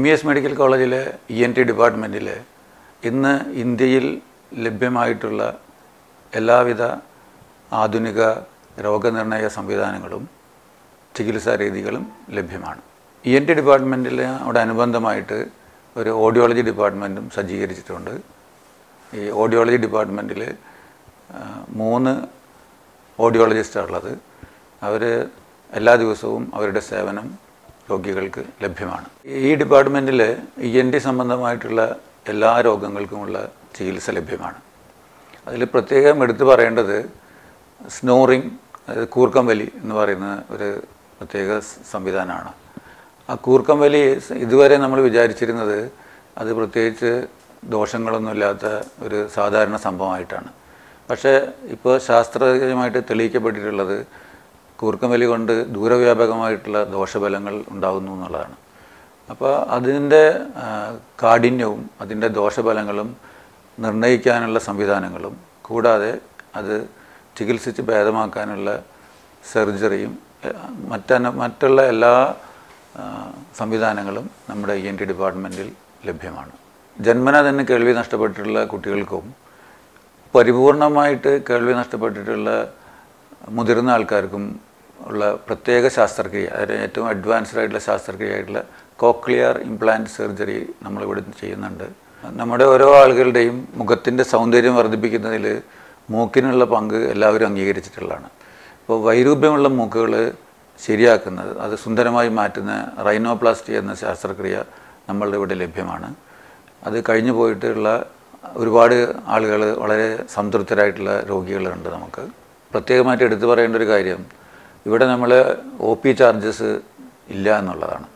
M E S medical കോളേജിലെ E N T ഡിപ്പാർട്ട്മെൻറ്റിൽ ഇന്ന് ഇന്ത്യയിൽ ലഭ്യമായിട്ടുള്ള എല്ലാവിധ ആധുനിക രോഗനിർണയ സംവിധാനങ്ങളും ചികിത്സാ രീതികളും ലഭ്യമാണ് ഇ എൻ ടി ഡിപ്പാർട്ട്മെൻറ്റിനോട് അനുബന്ധമായിട്ട് ഒരു ഓഡിയോളജി ഡിപ്പാർട്ട്മെൻറ്റും സജ്ജീകരിച്ചിട്ടുണ്ട് ഈ ഓഡിയോളജി ഡിപ്പാർട്ട്മെൻറ്റിൽ മൂന്ന് ഓഡിയോളജിസ്റ്റാണ് ഉള്ളത് അവർ എല്ലാ ദിവസവും അവരുടെ സേവനം രോഗികൾക്ക് ലഭ്യമാണ് ഈ ഡിപ്പാർട്ട്മെൻറ്റിൽ ഇ എൻ ടി സംബന്ധമായിട്ടുള്ള എല്ലാ രോഗങ്ങൾക്കുമുള്ള ചികിത്സ ലഭ്യമാണ് അതിൽ പ്രത്യേകം എടുത്തു പറയേണ്ടത് സ്നോറിങ് അതായത് കൂർക്കം വലി എന്ന് പറയുന്ന ഒരു പ്രത്യേക സ് സംവിധാനമാണ് ആ കൂർക്കം വലി സ് ഇതുവരെ നമ്മൾ വിചാരിച്ചിരുന്നത് അത് പ്രത്യേകിച്ച് ദോഷങ്ങളൊന്നുമില്ലാത്ത ഒരു സാധാരണ സംഭവമായിട്ടാണ് പക്ഷേ ഇപ്പോൾ ശാസ്ത്രീയമായിട്ട് തെളിയിക്കപ്പെട്ടിട്ടുള്ളത് കൂർക്കം വലി കൊണ്ട് ദൂരവ്യാപകമായിട്ടുള്ള ദോഷഫലങ്ങൾ ഉണ്ടാകുന്നു എന്നുള്ളതാണ് അപ്പോൾ അതിൻ്റെ ആ, കാഠിന്യവും അതിൻ്റെ ദോഷഫലങ്ങളും നിർണ്ണയിക്കാനുള്ള സംവിധാനങ്ങളും കൂടാതെ അത് ചികിത്സിച്ച് ഭേദമാക്കാനുള്ള സർജറിയും എ- മറ്റന മറ്റുള്ള എല്ലാ ആ, സംവിധാനങ്ങളും നമ്മുടെ ഇ എൻ ടി ഡിപ്പാർട്ട്മെൻറ്റിൽ ലഭ്യമാണ് ജന്മന തന്നെ കേൾവി നഷ്ടപ്പെട്ടിട്ടുള്ള കുട്ടികൾക്കും പരിപൂർണമായിട്ട് കേൾവി നഷ്ടപ്പെട്ടിട്ടുള്ള മുതിർന്ന ആൾക്കാർക്കും ഉള്ള പ്രത്യേക ശാസ്ത്രക്രിയ അതായത് ഏറ്റവും അഡ്വാൻസ്ഡ് ആയിട്ടുള്ള ശാസ്ത്രക്രിയ ആയിട്ടുള്ള കോക്ലിയർ ഇംപ്ലാന്റ് സർജറി നമ്മളിവിടെ ചെയ്യുന്നുണ്ട് നമ്മുടെ ഓരോ ആളുകളുടെയും മുഖത്തിൻ്റെ സൗന്ദര്യം വർദ്ധിപ്പിക്കുന്നതിൽ മൂക്കിനുള്ള പങ്ക് എല്ലാവരും അംഗീകരിച്ചിട്ടുള്ളതാണ് ഇപ്പോൾ വൈരൂപ്യമുള്ള മൂക്കുകൾ ശരിയാക്കുന്നത് അത് സുന്ദരമായി മാറ്റുന്ന റൈനോപ്ലാസ്റ്റി എന്ന ശാസ്ത്രക്രിയ നമ്മളുടെ ഇവിടെ ലഭ്യമാണ് അത് കഴിഞ്ഞു പോയിട്ടുള്ള ഒരുപാട് ആളുകൾ വളരെ സംതൃപ്തരായിട്ടുള്ള രോഗികളുണ്ട് നമുക്ക് പ്രത്യേകമായിട്ട് എടുത്തു പറയേണ്ട ഒരു കാര്യം ഇവിടെ നമ്മൾ ഒ പി ചാർജസ് ഇല്ല എന്നുള്ളതാണ്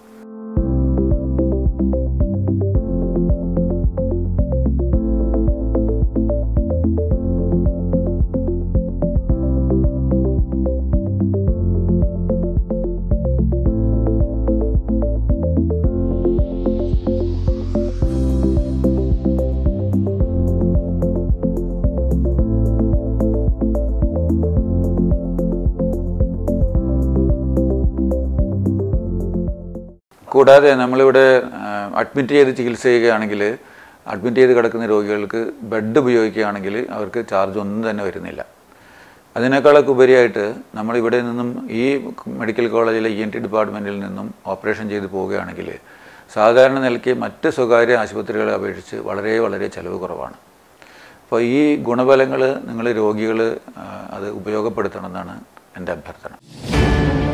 കൂടാതെ നമ്മളിവിടെ അഡ്മിറ്റ് ചെയ്ത് ചികിത്സ ചെയ്യുകയാണെങ്കിൽ അഡ്മിറ്റ് ചെയ്ത് കിടക്കുന്ന രോഗികൾക്ക് ബെഡ് ഉപയോഗിക്കുകയാണെങ്കിൽ അവർക്ക് ചാർജ് ഒന്നും തന്നെ വരുന്നില്ല അതിനേക്കാളൊക്കെ ഉപരിയായിട്ട് നമ്മളിവിടെ നിന്നും ഈ മെഡിക്കൽ കോളേജിലെ ഇ എൻ ടി ഡിപ്പാർട്ട്മെൻറ്റിൽ നിന്നും ഓപ്പറേഷൻ ചെയ്ത് പോവുകയാണെങ്കിൽ സാധാരണ നിലയ്ക്ക് മറ്റ് സ്വകാര്യ ആശുപത്രികളെ അപേക്ഷിച്ച് വളരെ വളരെ ചിലവ് കുറവാണ് അപ്പോൾ ഈ ഗുണഫലങ്ങൾ നിങ്ങൾ രോഗികൾ അത് ഉപയോഗപ്പെടുത്തണം എന്നാണ് എൻ്റെ അഭ്യർത്ഥന